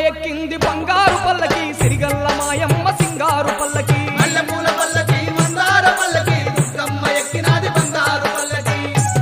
ఎక్కింది బంగారు పల్లకి సిరిగల్ల మాయమ్మ సింగారు పల్లకి మల్లెపూల పల్లకి మందార పల్లకి దుర్గమ్మ ఎక్కినాది బంగారు పల్లకి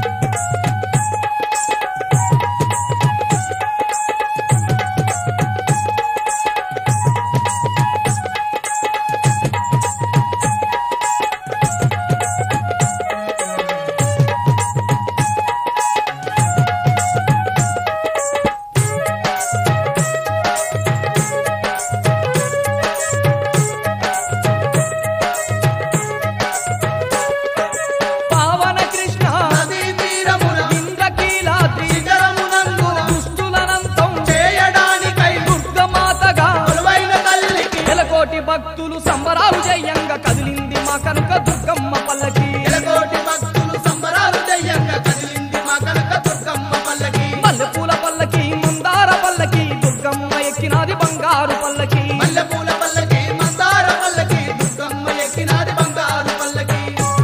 పావన కృష్ణ నదీ తీరమున ఇంద్రకీలాద్రి శిఖరమునందున దుష్టులనంతం చేయడానికై దుర్గమాతగా కొలువైన తల్లికి నెలకోటి భక్తులు సంబరాలు జయంగా కదిలింది మా కనుక దుర్గమ్మ పల్లకి ఎలకోటి భక్తులు సంబరాలు చెయ్యంగా కదిలింది మా కనక దుర్గమ్మ పల్లకి మల్లెపూల పల్లకి మందార పల్లకి దుర్గమ్మ ఎక్కినాది బంగారు పల్లకి మల్లెపూల పల్లకి మందార పల్లకి దుర్గమ్మ ఎక్కినాది బంగారు పల్లకి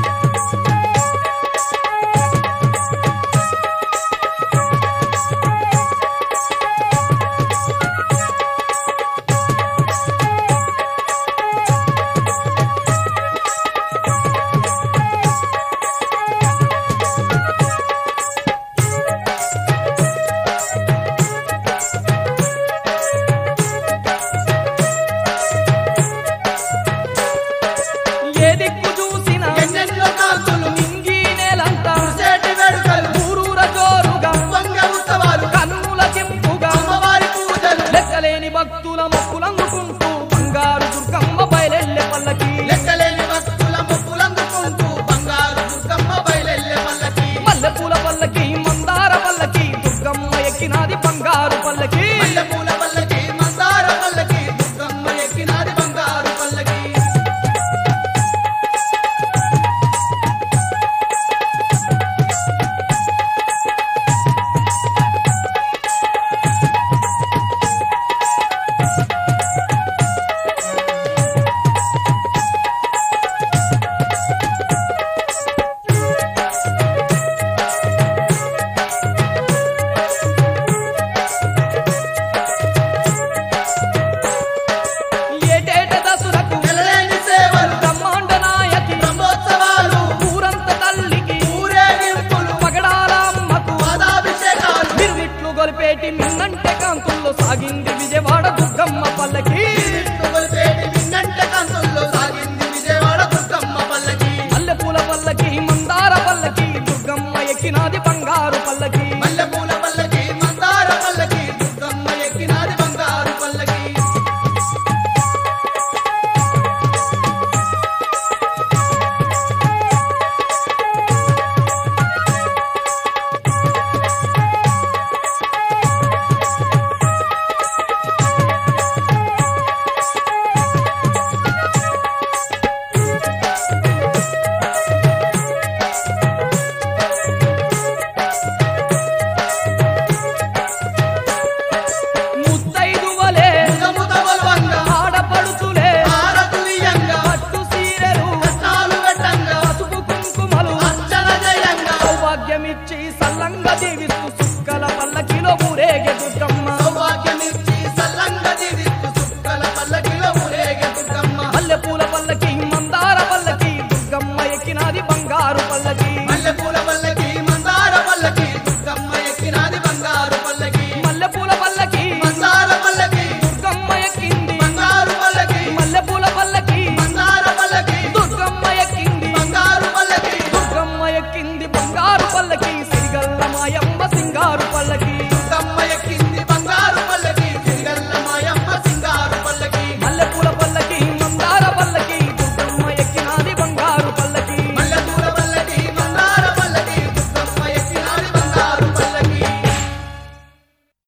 ఏ దిక్కు చూసినా ఎన్నెన్నో కాంతులు నింగి నేలంతా సేటి వేడుకలు ఊరూర జోరుగా వంగ ఉత్సవాలు కన్నుల కెంపుగా అమ్మవారి పూజలు లెక్కలేని భక్తుల మొక్కులందుకుంటూ బంగారు దుర్గమ్మ బయలెల్లె పల్లకి లెక్కలేని భక్తుల మొక్కులందుకుంటూ బంగారు దుర్గమ్మ బయలెల్లె పల్లకి మల్లెపూల పల్లకి మందార పల్లకి దుర్గమ్మ ఎక్కినాది బంగారు పల్లకి మల్లెపూల పల్లకి మందార పల్లకి దుర్గమ్మ ఎక్కినాది బంగారు పల్లకి ఏటేట దసురకు నెలలేని సేవలు బ్రహ్మాండ నాయకి బ్రహ్మోత్సవాలు ఊరంత తల్లికి ఊరేగింపులు పగడాల అమ్మకు పాదాభిషేకాలు మిరుమిట్లు గొలిపేటి మిన్నంటే కాంతుల్లో సాగింది విజయవాడ దుర్గమ్మ పల్లకి